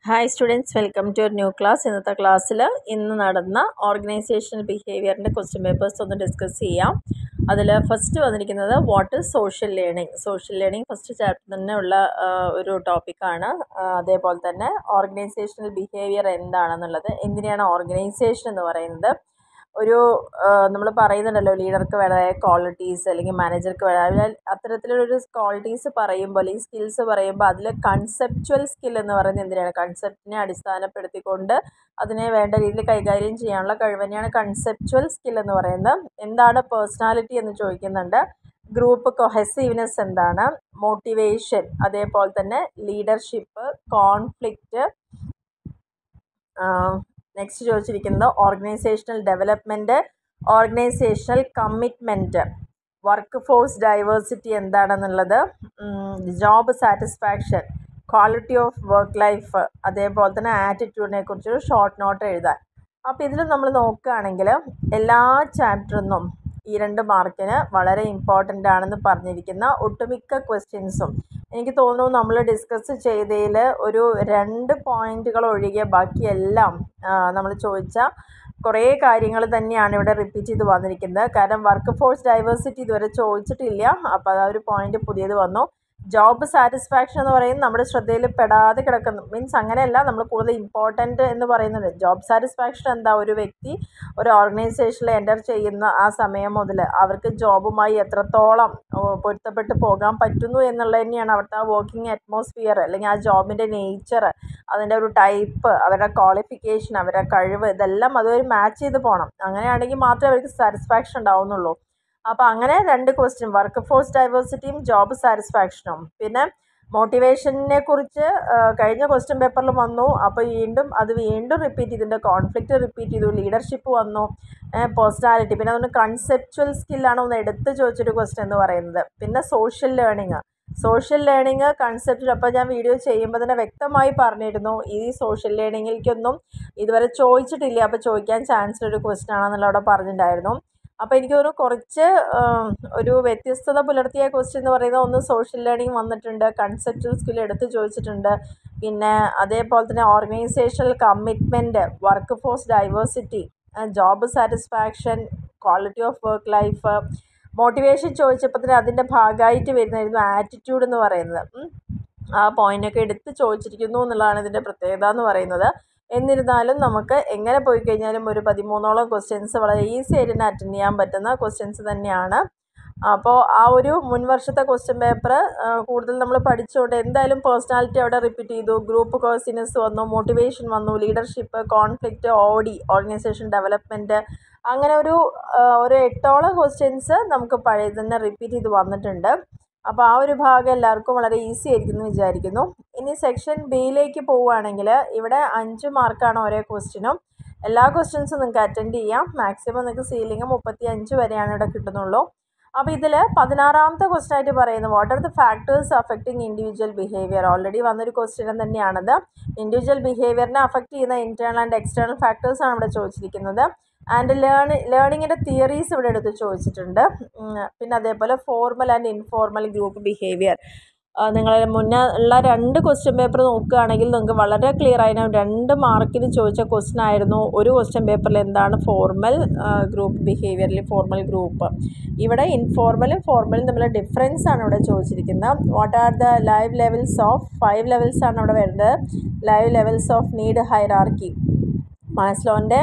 Hi students welcome to new class ഇന്നത്തെ ക്ലാസ്സിൽ ഇന്ന് നടന്ന ഓർഗനൈസേഷണൽ ബിഹേവിയറിൻ്റെ ക്വസ്റ്റ്യൻ പേപ്പേഴ്സ് ഒന്ന് ഡിസ്കസ് ചെയ്യാം അതിൽ ഫസ്റ്റ് വന്നിരിക്കുന്നത് what is social learning social learning first chapter തന്നെ ഉള്ള ആ, ഒരു ടോപ്പിക്കാണ് അതേപോലെ തന്നെ ഓർഗനൈസേഷണൽ ബിഹേവിയർ എന്താണെന്നുള്ളത് എന്തിനാണ് ഓർഗനൈസേഷൻ എന്ന് പറയുന്നത് ഒരു നമ്മൾ പറയുന്നുണ്ടല്ലോ ലീഡർക്ക് വേണ്ടതായ ക്വാളിറ്റീസ് അല്ലെങ്കിൽ മാനേജർക്ക് വേണ്ട അത്തരത്തിലൊരു ക്വാളിറ്റീസ് പറയുമ്പോൾ അല്ലെങ്കിൽ സ്കിൽസ് പറയുമ്പോൾ അതിൽ കൺസെപ്ച്വൽ സ്കിൽ എന്ന് പറയുന്നത് എന്തിനാണ് കൺസെപ്റ്റിനെ അടിസ്ഥാനപ്പെടുത്തിക്കൊണ്ട് അതിനെ വേണ്ട രീതിയിൽ കൈകാര്യം ചെയ്യാനുള്ള കഴിവ് തന്നെയാണ് കൺസെപ്ച്വൽ സ്കിൽ എന്ന് പറയുന്നത് എന്താണ് പേഴ്സണാലിറ്റി എന്ന് ചോദിക്കുന്നുണ്ട് ഗ്രൂപ്പ് കൊഹസീവ്നെസ് എന്താണ് മോട്ടിവേഷൻ അതേപോലെ തന്നെ ലീഡർഷിപ്പ് കോൺഫ്ലിക്റ്റ് നെക്സ്റ്റ് ചോദിച്ചിരിക്കുന്നത് organisational development organisational commitment workforce diversity എന്താണെന്നുള്ളത് job satisfaction quality of work life അതേപോലെ തന്നെ ആറ്റിറ്റ്യൂഡിനെ കുറിച്ചൊരു ഷോർട്ട് നോട്ട് എഴുതാൻ അപ്പോൾ ഇതിൽ നമ്മൾ നോക്കുകയാണെങ്കിൽ എല്ലാ ചാപ്റ്ററിന്നും ഈ രണ്ട് മാർക്കിന് വളരെ ഇമ്പോർട്ടൻ്റ് ആണെന്ന് പറഞ്ഞിരിക്കുന്ന ഒട്ടുമിക്ക ക്വസ്റ്റ്യൻസും എനിക്ക് തോന്നുന്നു നമ്മൾ ഡിസ്കസ് ചെയ്തതിൽ ഒരു രണ്ട് പോയിന്റുകൾ ഒഴികെ ബാക്കിയെല്ലാം നമ്മൾ ചോദിച്ച കുറേ കാര്യങ്ങൾ തന്നെയാണ് ഇവിടെ റിപ്പീറ്റ് ചെയ്ത് വന്നിരിക്കുന്നത് കാരണം വർക്ക് ഫോഴ്സ് ഡൈവേഴ്സിറ്റി ഇതുവരെ ചോദിച്ചിട്ടില്ല അപ്പോൾ അത് ആ ഒരു പോയിന്റ് പുതിയത് വന്നു ജോബ് സാറ്റിസ്ഫാക്ഷൻ എന്ന് പറയുന്നത് നമ്മുടെ ശ്രദ്ധയിൽ പെടാതെ കിടക്കുന്നു മീൻസ് അങ്ങനെയല്ല നമ്മൾ കൂടുതൽ ഇമ്പോർട്ടൻ്റ് എന്ന് പറയുന്നത് ജോബ് സാറ്റിസ്ഫാക്ഷൻ എന്താ ഒരു വ്യക്തി ഒരു ഓർഗനൈസേഷനിൽ എൻ്റർ ചെയ്യുന്ന ആ സമയം മുതൽ അവർക്ക് ജോബുമായി എത്രത്തോളം ഓ, പൊരുത്തപ്പെട്ട് പോകാൻ പറ്റുന്നു എന്നുള്ളത് തന്നെയാണ് അവിടുത്തെ ആ വർക്കിംഗ് അറ്റ്മോസ്ഫിയർ അല്ലെങ്കിൽ ആ ജോബിൻ്റെ നേച്ചർ അതിൻ്റെ ഒരു ടൈപ്പ് അവരുടെ ക്വാളിഫിക്കേഷൻ അവരുടെ കഴിവ് ഇതെല്ലാം അതുവരെ മാച്ച് ചെയ്ത് പോകണം അങ്ങനെയാണെങ്കിൽ മാത്രമേ അവർക്ക് സാറ്റിസ്ഫാക്ഷൻ ഉണ്ടാവുന്നുള്ളൂ അപ്പോൾ അങ്ങനെ രണ്ട് ക്വസ്റ്റ്യൻ വർക്ക് ഫോഴ്സ് ഡൈവേഴ്സിറ്റിയും ജോബ് സാറ്റിസ്ഫാക്ഷനും പിന്നെ മോട്ടിവേഷനെ കുറിച്ച് ആ, കഴിഞ്ഞ ക്വസ്റ്റ്യൻ പേപ്പറിൽ വന്നു അപ്പോൾ വീണ്ടും അത് വീണ്ടും റിപ്പീറ്റ് ചെയ്തിട്ടുണ്ട് കോൺഫ്ലിക്റ്റ് റിപ്പീറ്റ് ചെയ്തു ലീഡർഷിപ്പ് വന്നു പേഴ്സണാലിറ്റി പിന്നെ അതുകൊണ്ട് കൺസെപ്ച്വൽ സ്കില്ലാണ് ഒന്ന് എടുത്ത് ചോദിച്ചൊരു ക്വസ്റ്റ്യൻ എന്ന് പറയുന്നത് പിന്നെ സോഷ്യൽ ലേണിംഗ് സോഷ്യൽ ലേണിംഗ് കൺസെപ്റ്റിൽ അപ്പോൾ ഞാൻ വീഡിയോ ചെയ്യുമ്പോൾ തന്നെ വ്യക്തമായി പറഞ്ഞിരുന്നു ഈ സോഷ്യൽ ലേണിങ്ങിലേക്കൊന്നും ഇതുവരെ ചോദിച്ചിട്ടില്ല അപ്പോൾ ചോദിക്കാൻ ചാൻസ് ഒരു ക്വസ്റ്റ്യൻ ആണെന്നുള്ള അവിടെ പറഞ്ഞിട്ടുണ്ടായിരുന്നു അപ്പോൾ എനിക്ക് തോന്നുന്നു കുറച്ച് ആം, ഒരു വ്യത്യസ്തത പുലർത്തിയ ക്വസ്റ്റ്യൻ എന്ന് പറയുന്നത് ഒന്ന് സോഷ്യൽ ലേണിംഗ് വന്നിട്ടുണ്ട് കൺസെപ്റ്റൽ സ്കിൽ എടുത്ത് ചോദിച്ചിട്ടുണ്ട് പിന്നെ അതേപോലെ തന്നെ organisational commitment workforce diversity job satisfaction quality of work life motivation ചോദിച്ചപ്പോൾ തന്നെ അതിൻ്റെ ഭാഗമായിട്ട് വരുന്നതായിരുന്നു ആറ്റിറ്റ്യൂഡ് എന്ന് പറയുന്നത് ഉം. ആ പോയിൻ്റൊക്കെ എടുത്ത് ചോദിച്ചിരിക്കുന്നു എന്നുള്ളതാണ് ഇതിൻ്റെ പ്രത്യേകത എന്ന് പറയുന്നത് എന്നിരുന്നാലും നമുക്ക് എങ്ങനെ പോയി കഴിഞ്ഞാലും ഒരു പതിമൂന്നോളം ക്വസ്റ്റ്യൻസ് വളരെ ഈസി ആയിട്ട് തന്നെ അറ്റൻഡ് ചെയ്യാൻ പറ്റുന്ന ക്വസ്റ്റ്യൻസ് തന്നെയാണ് അപ്പോൾ ആ ഒരു മുൻ വർഷത്തെ ക്വസ്റ്റ്യൻ പേപ്പർ കൂടുതൽ നമ്മൾ പഠിച്ചുകൊണ്ട് എന്തായാലും പേഴ്സണാലിറ്റി അവിടെ റിപ്പീറ്റ് ചെയ്തു ഗ്രൂപ്പ് കോഴ്സിനസ് വന്നു മോട്ടിവേഷൻ വന്നു leadership conflict OD organisation development അങ്ങനെ ഒരു ആ, ഒരു എട്ടോളം ക്വസ്റ്റ്യൻസ് നമുക്ക് പഴയ തന്നെ റിപ്പീറ്റ് ചെയ്ത് വന്നിട്ടുണ്ട് അപ്പോൾ ആ ഒരു ഭാഗം എല്ലാവർക്കും വളരെ ഈസി ആയിരിക്കും എന്ന് വിചാരിക്കുന്നു ഇനി സെക്ഷൻ ബിയിലേക്ക് പോവുകയാണെങ്കിൽ ഇവിടെ അഞ്ച് മാർക്കാണ് ഓരോ ക്വസ്റ്റിനും എല്ലാ ക്വസ്റ്റ്യൻസും നിങ്ങൾക്ക് അറ്റൻഡ് ചെയ്യാം മാക്സിമം നിങ്ങൾക്ക് സീലിംഗ് മുപ്പത്തി അഞ്ച് വരെയാണ് ഇവിടെ കിട്ടുന്നുള്ളൂ അപ്പോൾ ഇതിൽ പതിനാറാമത്തെ ക്വസ്റ്റ്യൻ ആയിട്ട് പറയുന്നത് what are the factors affecting individual behaviour already വന്നൊരു ക്വസ്റ്റ്യൻ തന്നെയാണത് ഇൻഡിവിജ്വൽ ബിഹേവിയറിനെ അഫക്റ്റ് ചെയ്യുന്ന ഇൻറ്റേർണൽ ആൻഡ് എക്സ്റ്റേണൽ ഫാക്ടേഴ്സ് ആണ് ഇവിടെ ചോദിച്ചിരിക്കുന്നത് ആൻഡ് ലേണി ലേണിങ്ങിൻ്റെ തിയറീസ് ഇവിടെ എടുത്ത് ചോദിച്ചിട്ടുണ്ട് ഉം, പിന്നെ അതേപോലെ formal and informal group behaviour നിങ്ങൾ മുന്നേ ഉള്ള രണ്ട് ക്വസ്റ്റ്യൻ പേപ്പർ നോക്കുകയാണെങ്കിൽ നിങ്ങൾക്ക് വളരെ ക്ലിയർ ആയിരുന്നു രണ്ട് മാർക്കിന് ചോദിച്ച ക്വസ്റ്റ്യൻ ആയിരുന്നു ഒരു ക്വസ്റ്റ്യൻ പേപ്പറിൽ എന്താണ് ഫോർമൽ ഗ്രൂപ്പ് ബിഹേവിയറിൽ ഫോർമൽ ഗ്രൂപ്പ് ഇവിടെ ഇൻഫോർമലും ഫോർമലും തമ്മിലുള്ള ഡിഫറൻസ് ആണ് ഇവിടെ ചോദിച്ചിരിക്കുന്നത് what are the five levels of five levels ആണ് ഇവിടെ വരുന്നത് five levels of need hierarchy മാസ്ലോൻ്റെ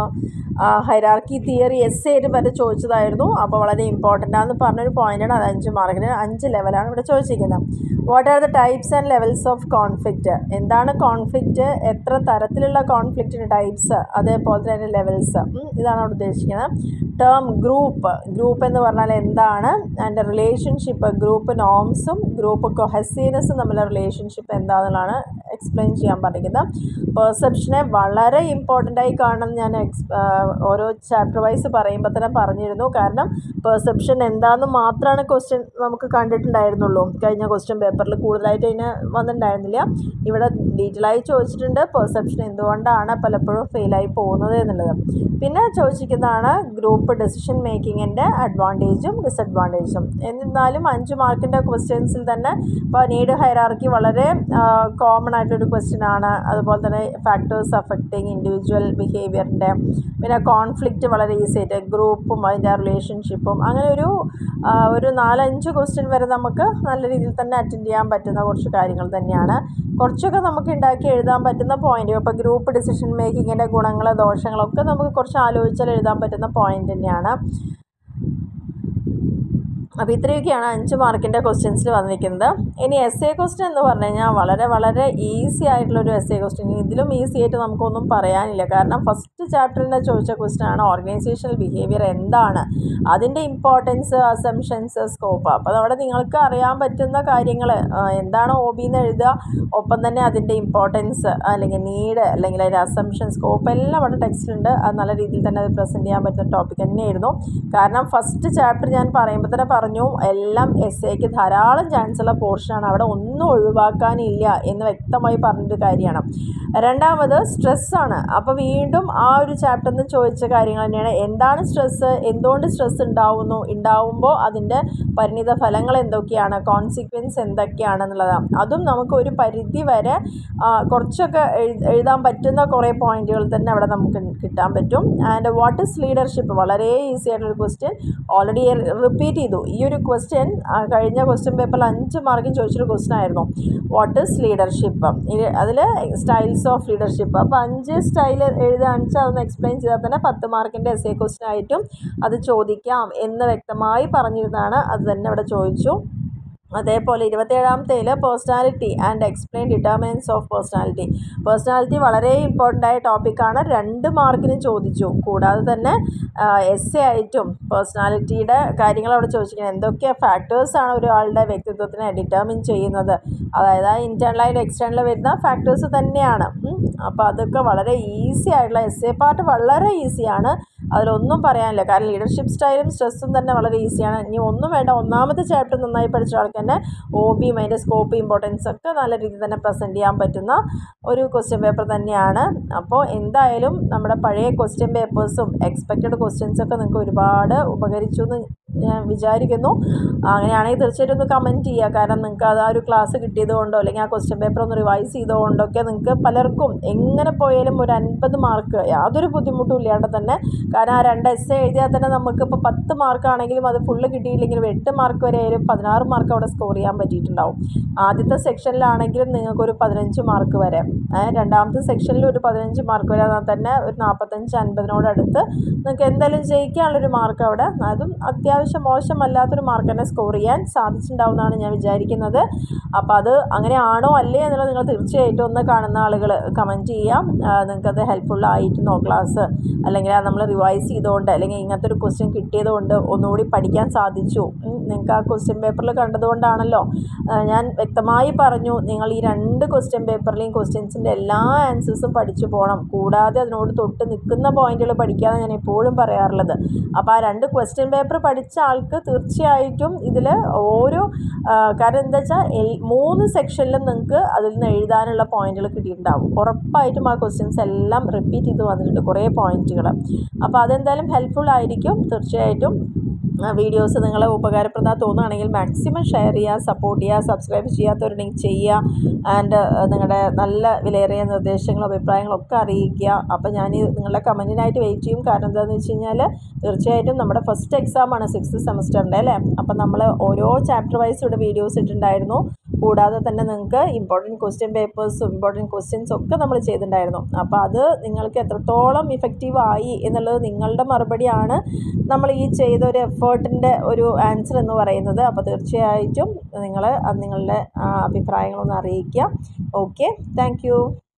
ഹൈറാർക്കി തിയറി എസ് ആയിട്ട് വരെ ചോദിച്ചതായിരുന്നു അപ്പോൾ വളരെ ഇമ്പോർട്ടൻ്റ് ആണെന്ന് പറഞ്ഞൊരു പോയിൻ്റാണ് അത് അഞ്ച് മാർക്കിന് അഞ്ച് ലെവലാണ് ഇവിടെ ചോദിച്ചിരിക്കുന്നത് what are the types and levels of conflict എന്താണ് കോൺഫ്ലിക്റ്റ് എത്ര തരത്തിലുള്ള കോൺഫ്ലിക്റ്റിന് ടൈപ്സ് അതേപോലെ തന്നെ ലെവൽസ് ഇതാണ് അവിടെ ഉദ്ദേശിക്കുന്നത് ടേം ഗ്രൂപ്പ് ഗ്രൂപ്പ് എന്ന് പറഞ്ഞാൽ എന്താണ് അതിൻ്റെ റിലേഷൻഷിപ്പ് ഗ്രൂപ്പ് നോംസും ഗ്രൂപ്പ് കൊഹസീനസും തമ്മിലുള്ള റിലേഷൻഷിപ്പ് എന്താണെന്നുള്ളതാണ് എക്സ്പ്ലെയിൻ ചെയ്യാൻ പറഞ്ഞിരിക്കുന്നത് പെർസെപ്ഷനെ വളരെ ഇമ്പോർട്ടൻ്റ് ആയി കാണണം ഞാൻ എക്സ് ഓരോ ചാപ്റ്റർ വൈസ് പറയുമ്പോൾ തന്നെ പറഞ്ഞിരുന്നു കാരണം പെർസെപ്ഷൻ എന്താണെന്ന് മാത്രമാണ് ക്വസ്റ്റ്യൻ നമുക്ക് കണ്ടിട്ടുണ്ടായിരുന്നുള്ളൂ കഴിഞ്ഞ ക്വസ്റ്റ്യൻ പേപ്പറിൽ കൂടുതലായിട്ട് അതിന് വന്നിട്ടുണ്ടായിരുന്നില്ല ഇവിടെ ഡീറ്റെയിൽ ആയി ചോദിച്ചിട്ടുണ്ട് പെർസെപ്ഷൻ എന്തുകൊണ്ടാണ് പലപ്പോഴും ഫെയിലായി പോകുന്നത് എന്നുള്ളത് പിന്നെ ചോദിച്ചിരിക്കുന്നതാണ് ഗ്രൂപ്പ് ഡെസിഷൻ മേക്കിങ്ങിൻ്റെ അഡ്വാൻറ്റേജും ഡിസഡ്വാൻറ്റേജും എന്നിരുന്നാലും അഞ്ച് മാർക്കിൻ്റെ ക്വസ്റ്റ്യൻസിൽ തന്നെ ഇപ്പോൾ നീഡ് ഹൈറാർക്കി വളരെ കോമൺ ആയിട്ടൊരു ക്വസ്റ്റ്യൻ ആണ് അതുപോലെ തന്നെ ഫാക്ടേഴ്സ് അഫക്റ്റിംഗ് ഇൻഡിവിജ്വൽ ബിഹേവിയറിൻ്റെ പിന്നെ കോൺഫ്ലിക്റ്റ് വളരെ ഈസി ആയിട്ട് ഗ്രൂപ്പും അതിൻ്റെ റിലേഷൻഷിപ്പും അങ്ങനെ ഒരു ആ, ഒരു നാലഞ്ച് ക്വസ്റ്റ്യൻ വരെ നമുക്ക് നല്ല രീതിയിൽ തന്നെ അറ്റൻഡ് ചെയ്യാൻ പറ്റുന്ന കുറച്ച് കാര്യങ്ങൾ തന്നെയാണ് കുറച്ചൊക്കെ നമുക്ക് ഉണ്ടാക്കി എഴുതാൻ പറ്റുന്ന പോയിന്റ് ഇപ്പോൾ ഗ്രൂപ്പ് ഡിസിഷൻ മേക്കിങ്ങിൻ്റെ ഗുണങ്ങൾ ദോഷങ്ങളൊക്കെ നമുക്ക് കുറച്ച് ആലോചിച്ചാൽ എഴുതാൻ പറ്റുന്ന പോയിന്റ് തന്നെയാണ് അപ്പോൾ ഇത്രയൊക്കെയാണ് അഞ്ച് മാർക്കിൻ്റെ ക്വസ്റ്റ്യൻസിൽ വന്നിരിക്കുന്നത് ഇനി എസ് എ ക്വസ്റ്റ്യൻ എന്ന് പറഞ്ഞു കഴിഞ്ഞാൽ വളരെ വളരെ ഈസി ആയിട്ടുള്ളൊരു എസ് എ ക്വസ്റ്റ്യൻ ഇതിലും ഈസി ആയിട്ട് നമുക്കൊന്നും പറയാനില്ല കാരണം ഫസ്റ്റ് ചാപ്റ്ററിൻ്റെ ചോദിച്ച ക്വസ്റ്റ്യൻ ആണ് ഓർഗനൈസേഷണൽ ബിഹേവിയർ എന്താണ് അതിൻ്റെ ഇമ്പോർട്ടൻസ് അസംഷൻസ് സ്കോപ്പ് അപ്പോൾ അവിടെ നിങ്ങൾക്ക് അറിയാൻ പറ്റുന്ന കാര്യങ്ങൾ എന്താണ് ഹോബി എന്ന് എഴുതുക ഒപ്പം തന്നെ അതിൻ്റെ ഇമ്പോർട്ടൻസ് അല്ലെങ്കിൽ നീഡ് അല്ലെങ്കിൽ അതിൻ്റെ അസംഷൻ സ്കോപ്പ് എല്ലാം അവിടെ ടെക്സ്റ്റിലുണ്ട് അത് നല്ല രീതിയിൽ തന്നെ അത് പ്രസൻറ്റ് ചെയ്യാൻ പറ്റുന്ന ടോപ്പിക് തന്നെയായിരുന്നു കാരണം ഫസ്റ്റ് ചാപ്റ്റർ ഞാൻ പറയുമ്പോൾ തന്നെ പറഞ്ഞു എല്ലാം എസ് എക്ക് ധാരാളം ചാൻസ് ഉള്ള പോർഷനാണ് അവിടെ ഒന്നും ഒഴിവാക്കാനില്ല എന്ന് വ്യക്തമായി പറഞ്ഞൊരു കാര്യമാണ് രണ്ടാമത് സ്ട്രെസ്സാണ് അപ്പോൾ വീണ്ടും ആ ഒരു ചാപ്റ്ററിൽ നിന്ന് ചോദിച്ച കാര്യങ്ങൾ തന്നെയാണ് എന്താണ് സ്ട്രെസ്സ് എന്തുകൊണ്ട് സ്ട്രെസ് ഉണ്ടാവുന്നു ഉണ്ടാവുമ്പോൾ അതിൻ്റെ പരിണിത ഫലങ്ങൾ എന്തൊക്കെയാണ് കോൺസിക്വൻസ് എന്തൊക്കെയാണെന്നുള്ളതാണ് അതും നമുക്ക് ഒരു പരിധി വരെ ആ, കുറച്ചൊക്കെ എഴു- എഴുതാൻ പറ്റുന്ന കുറേ പോയിന്റുകൾ തന്നെ അവിടെ നമുക്ക് കിട്ടാൻ പറ്റും ആൻഡ് വാട്ട് ഇസ് ലീഡർഷിപ്പ് വളരെ ഈസി ആയിട്ടുള്ള ക്വസ്റ്റ്യൻ ഓൾറെഡി റിപ്പീറ്റ് ചെയ്തു ഈ ഒരു ക്വസ്റ്റ്യൻ കഴിഞ്ഞ ക്വസ്റ്റ്യൻ പേപ്പറിൽ അഞ്ച് മാർക്കിന് ചോദിച്ചൊരു ക്വസ്റ്റ്യൻ ആയിരുന്നു വാട്ട് ഇസ് ലീഡർഷിപ്പ് അതിൽ സ്റ്റൈൽസ് ഓഫ് ലീഡർഷിപ്പ് അപ്പോൾ അഞ്ച് സ്റ്റൈൽ എഴുതാണെന്ന് വെച്ചാൽ അതൊന്ന് എക്സ്പ്ലെയിൻ ചെയ്താൽ തന്നെ പത്ത് മാർക്കിൻ്റെ എസ് എ ക്വസ്റ്റ്യൻ ആയിട്ടും അത് ചോദിക്കാം എന്ന് വ്യക്തമായി പറഞ്ഞിരുന്നതാണ് അത് തന്നെ ഇവിടെ ചോദിച്ചു അതേപോലെ ഇരുപത്തേഴാമത്തേൽ personality and explain determinants of personality personality വളരെ ഇമ്പോർട്ടൻ്റ് ആയ ടോപ്പിക്കാണ് രണ്ട് മാർക്കിന് ചോദിച്ചു കൂടാതെ തന്നെ എസ് എ ആയിട്ടും പേഴ്സണാലിറ്റിയുടെ കാര്യങ്ങൾ അവിടെ ചോദിച്ചിരിക്കുന്നത് എന്തൊക്കെ ഫാക്ടേഴ്സാണ് ഒരാളുടെ വ്യക്തിത്വത്തിനെ ഡിറ്റർമിൻ ചെയ്യുന്നത് അതായത് ഇൻറ്റേർണലായിട്ട് എക്സ്റ്റേണൽ വരുന്ന ഫാക്ടേഴ്സ് തന്നെയാണ് അപ്പോൾ അതൊക്കെ വളരെ ഈസി ആയിട്ടുള്ള എസ് എ പാർട്ട് വളരെ ഈസിയാണ് അതിലൊന്നും പറയാനില്ല കാരണം ലീഡർഷിപ്പ് സ്റ്റൈലും സ്ട്രെസ്സും തന്നെ വളരെ ഈസിയാണ് ഇനി ഒന്നും വേണ്ട ഒന്നാമത്തെ ചാപ്റ്റർ നന്നായി പഠിച്ച ആൾക്ക് തന്നെ ഓബിയും അതിൻ്റെ സ്കോപ്പ് ഇമ്പോർട്ടൻസ് ഒക്കെ നല്ല രീതിയിൽ തന്നെ പ്രസൻറ്റ് ചെയ്യാൻ പറ്റുന്ന ഒരു ക്വസ്റ്റ്യൻ പേപ്പർ തന്നെയാണ് അപ്പോൾ എന്തായാലും നമ്മുടെ പഴയ ക്വസ്റ്റ്യൻ പേപ്പേഴ്സും എക്സ്പെക്റ്റഡ് ക്വസ്റ്റ്യൻസ് ഒക്കെ നിങ്ങൾക്ക് ഒരുപാട് ഉപകരിച്ചു എന്ന് ഞാൻ വിചാരിക്കുന്നു അങ്ങനെയാണെങ്കിൽ തീർച്ചയായിട്ടും ഒന്ന് കമൻറ്റ് ചെയ്യുക കാരണം നിങ്ങൾക്ക് അത് ആ ഒരു ക്ലാസ് കിട്ടിയത് കൊണ്ടോ അല്ലെങ്കിൽ ആ ക്വസ്റ്റ്യൻ പേപ്പർ ഒന്ന് റിവൈസ് ചെയ്തുകൊണ്ടൊക്കെ നിങ്ങൾക്ക് പലർക്കും എങ്ങനെ പോയാലും ഒരു അൻപത് മാർക്ക് യാതൊരു ബുദ്ധിമുട്ടും ഇല്ലാണ്ട് തന്നെ കാരണം ആ രണ്ട് എസ് എഴുതിയാൽ തന്നെ നമുക്ക് ഇപ്പോൾ പത്ത് മാർക്കാണെങ്കിലും അത് ഫുള്ള് കിട്ടിയില്ലെങ്കിലും എട്ട് മാർക്ക് വരെ ആയാലും പതിനാറ് മാർക്ക് അവിടെ സ്കോർ ചെയ്യാൻ പറ്റിയിട്ടുണ്ടാവും ആദ്യത്തെ സെക്ഷനിലാണെങ്കിലും നിങ്ങൾക്കൊരു പതിനഞ്ച് മാർക്ക് വരെ ഏ, രണ്ടാമത്തെ സെക്ഷനിൽ ഒരു പതിനഞ്ച് മാർക്ക് വരെ എന്നാൽ തന്നെ ഒരു നാൽപ്പത്തഞ്ച് അൻപതിനോടടുത്ത് നിങ്ങൾക്ക് എന്തായാലും ജയിക്കാനുള്ളൊരു മാർക്ക് അവിടെ അതും അത്യാവശ്യം മോശമല്ലാത്തൊരു മാർക്ക് തന്നെ സ്കോർ ചെയ്യാൻ സാധിച്ചിട്ടുണ്ടാവുമെന്നാണ് ഞാൻ വിചാരിക്കുന്നത് അപ്പോൾ അത് അങ്ങനെയാണോ അല്ലേ എന്നുള്ളത് നിങ്ങൾ തീർച്ചയായിട്ടും ഒന്ന് കാണുന്ന ആളുകൾ കമൻറ്റ് ചെയ്യാം ആ, നിങ്ങൾക്കത് ഹെൽപ്ഫുൾ ആയിരുന്നോ ക്ലാസ് അല്ലെങ്കിൽ നമ്മൾ റിവൈസ് ചെയ്തുകൊണ്ട് അല്ലെങ്കിൽ ഇങ്ങനത്തെ ഒരു ക്വസ്റ്റ്യൻ കിട്ടിയതുകൊണ്ട് ഒന്നുകൂടി പഠിക്കാൻ സാധിച്ചു ഉം, നിങ്ങൾക്ക് ആ ക്വസ്റ്റ്യൻ പേപ്പറിൽ കണ്ടതുകൊണ്ടാണല്ലോ ആ, ഞാൻ വ്യക്തമായി പറഞ്ഞു നിങ്ങൾ ഈ രണ്ട് ക്വസ്റ്റ്യൻ പേപ്പറിലെയും ക്വസ്റ്റ്യൻസിൻ്റെ എല്ലാ ആൻസേഴ്സും പഠിച്ചു പോകണം കൂടാതെ അതിനോട് തൊട്ട് നിൽക്കുന്ന പോയിന്റുകൾ പഠിക്കാതെ ഞാൻ എപ്പോഴും പറയാറുള്ളത് അപ്പോൾ ആ രണ്ട് ക്വസ്റ്റ്യൻ പേപ്പർ പഠിച്ച ആൾക്ക് തീർച്ചയായിട്ടും ഇതിൽ ഓരോ ആ, കാരണം എന്താ വെച്ചാൽ എൽ- മൂന്ന് സെക്ഷനിലും നിങ്ങൾക്ക് അതിൽ നിന്ന് എഴുതാനുള്ള പോയിന്റുകൾ കിട്ടിയിട്ടുണ്ടാവും ഉറപ്പായിട്ടും ആ ക്വസ്റ്റ്യൻസ് എല്ലാം റിപ്പീറ്റ് ചെയ്ത് വന്നിട്ടുണ്ട് കുറേ പോയിന്റുകൾ അപ്പോൾ അതെന്തായാലും ഹെൽപ്ഫുൾ ആയിരിക്കും തീർച്ചയായിട്ടും വീഡിയോസ് നിങ്ങളെ ഉപകാരപ്രദം തോന്നുകയാണെങ്കിൽ മാക്സിമം ഷെയർ ചെയ്യുക സപ്പോർട്ട് ചെയ്യുക സബ്സ്ക്രൈബ് ചെയ്യാത്തവരുണ്ടെങ്കിൽ ചെയ്യുക ആൻഡ് നിങ്ങളുടെ നല്ല വിലയേറിയ നിർദ്ദേശങ്ങളും അഭിപ്രായങ്ങളും ഒക്കെ അറിയിക്കുക അപ്പോൾ ഞാൻ ഈ നിങ്ങളുടെ കമൻറ്റിനായിട്ട് വെയിറ്റ് ചെയ്യും കാരണം എന്താണെന്ന് വെച്ച് കഴിഞ്ഞാൽ തീർച്ചയായിട്ടും നമ്മുടെ ഫസ്റ്റ് എക്സാമാണ് സിക്സ്ത് സെമസ്റ്ററിൻ്റെ അല്ലേ അപ്പം നമ്മൾ ഓരോ ചാപ്റ്റർ വൈസ് ഇവിടെ വീഡിയോസ് ഇട്ടിട്ടുണ്ടായിരുന്നു കൂടാതെ തന്നെ നിങ്ങൾക്ക് ഇമ്പോർട്ടൻറ്റ് ക്വസ്റ്റ്യൻ പേപ്പേഴ്സും ഇമ്പോർട്ടൻറ്റ് ക്വസ്റ്റ്യൻസ് ഒക്കെ നമ്മൾ ചെയ്തിട്ടുണ്ടായിരുന്നു അപ്പോൾ അത് നിങ്ങൾക്ക് എത്രത്തോളം ഇഫക്റ്റീവ് ആയി എന്നുള്ളത് നിങ്ങളുടെ മറുപടിയാണ് നമ്മൾ ഈ ചെയ്ത ഒരു എഫേർട്ടിൻ്റെ ഒരു ആൻസർ എന്ന് പറയുന്നത് അപ്പോൾ തീർച്ചയായിട്ടും നിങ്ങൾ അത് നിങ്ങളുടെ ആ, അഭിപ്രായങ്ങളൊന്ന് അറിയിക്കുക ഓക്കെ താങ്ക്